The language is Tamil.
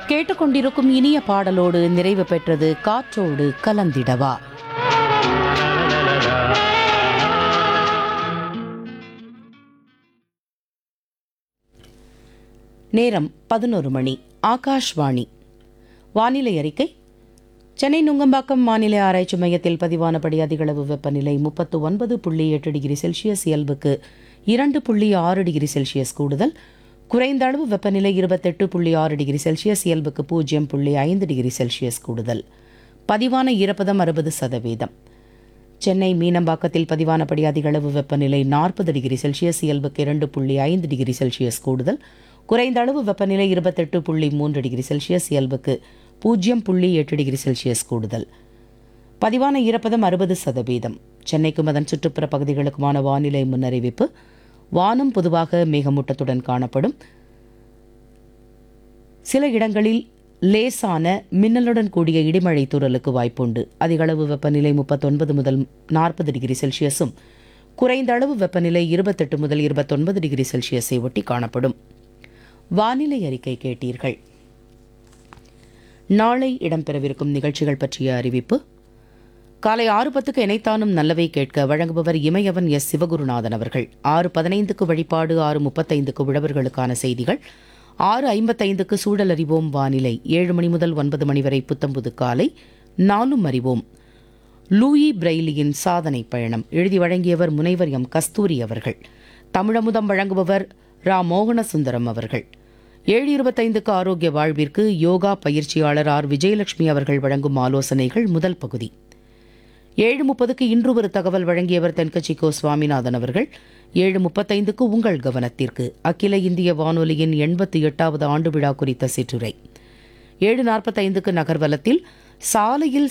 கேட்டுக்கொண்டிருக்கும் இனிய பாடலோடு நிறைவு பெற்றது காற்றோடு கலந்திடவா நேரம் பதினொரு மணி ஆகாஷ்வாணி வானிலை அறிக்கை சென்னை நுங்கம்பாக்கம் வானிலை ஆராய்ச்சி மையத்தில் பதிவானபடி அதிகளவு வெப்பநிலை முப்பத்து ஒன்பது புள்ளி எட்டு டிகிரி செல்சியஸ் இயல்புக்கு இரண்டு புள்ளி ஆறு டிகிரி செல்சியஸ் கூடுதல் குறைந்த அளவு வெப்பநிலை இருபத்தெட்டு புள்ளி ஆறு டிகிரி செல்சியஸ் இயல்புக்கு பூஜ்ஜியம் புள்ளி ஐந்து டிகிரி செல்சியஸ் கூடுதல் பதிவான ஈரப்பதம் அறுபது சதவீதம் சென்னை மீனம்பாக்கத்தில் பதிவானபடி அதிகளவு வெப்பநிலை நாற்பது டிகிரி செல்சியஸ் இயல்புக்கு இரண்டு புள்ளி ஐந்து டிகிரி செல்சியஸ் கூடுதல் குறைந்த அளவு வெப்பநிலை இருபத்தெட்டு புள்ளி மூன்று டிகிரி செல்சியஸ் இயல்புக்கு பூஜ்ஜியம் புள்ளி எட்டு டிகிரி செல்சியஸ் கூடுதல் பதிவான ஈரப்பதம் அறுபது சதவீதம் சென்னைக்கும் அதன் சுற்றுப்புற பகுதிகளுக்குமான வானிலை முன்னறிவிப்பு வானம் பொதுவாக மேகமூட்டத்துடன் காணப்படும் சில இடங்களில் லேசான மின்னலுடன் கூடிய இடிமழை தூறலுக்கு வாய்ப்புண்டு அதிகளவு வெப்பநிலை முப்பத்தொன்பது முதல் நாற்பது டிகிரி செல்சியஸும் குறைந்த அளவு வெப்பநிலை இருபத்தெட்டு முதல் இருபத்தொன்பது டிகிரி செல்சியஸை ஒட்டி காணப்படும் வானிலை அறிக்கை கேட்டீர்கள் நாளை இடம்பெறவிருக்கும் நிகழ்ச்சிகள் பற்றிய அறிவிப்பு காலை ஆறு பத்துக்கு இணைத்தானும் நல்லவை கேட்க வழங்குபவர் இமயவன் எஸ் சிவகுருநாதன் அவர்கள் ஆறு பதினைந்துக்கு வழிபாடு ஆறு முப்பத்தைந்துக்கு உழவர்களுக்கான செய்திகள் ஆறு ஐம்பத்தைந்துக்கு சூழல் அறிவோம் வானிலை ஏழு மணி முதல் ஒன்பது மணி வரை புத்தம்புது காலை நாலும் அறிவோம் லூயி பிரெய்லியின் சாதனை பயணம் எழுதி வழங்கியவர் முனைவர் எம் கஸ்தூரி அவர்கள் தமிழமுதம் வழங்குபவர் ரா மோகனசுந்தரம் அவர்கள் ஏழு இருபத்தைந்துக்கு ஆரோக்கிய வாழ்விற்கு யோகா பயிற்சியாளர் ஆர் விஜயலட்சுமி அவர்கள் வழங்கும் ஆலோசனைகள் முதல் பகுதி ஏழு முப்பதுக்கு இன்று ஒரு தகவல் வழங்கியவர் தென்கட்சி கோ சுவாமிநாதன் அவர்கள் ஏழு முப்பத்தைந்துக்கு உங்கள் கவனத்திற்கு அகில இந்திய வானொலியின் எண்பத்தி எட்டாவது ஆண்டு விழா குறித்த சிற்றுரை ஏழு நாற்பத்தைந்துக்கு நகர்வலத்தில் சாலையில்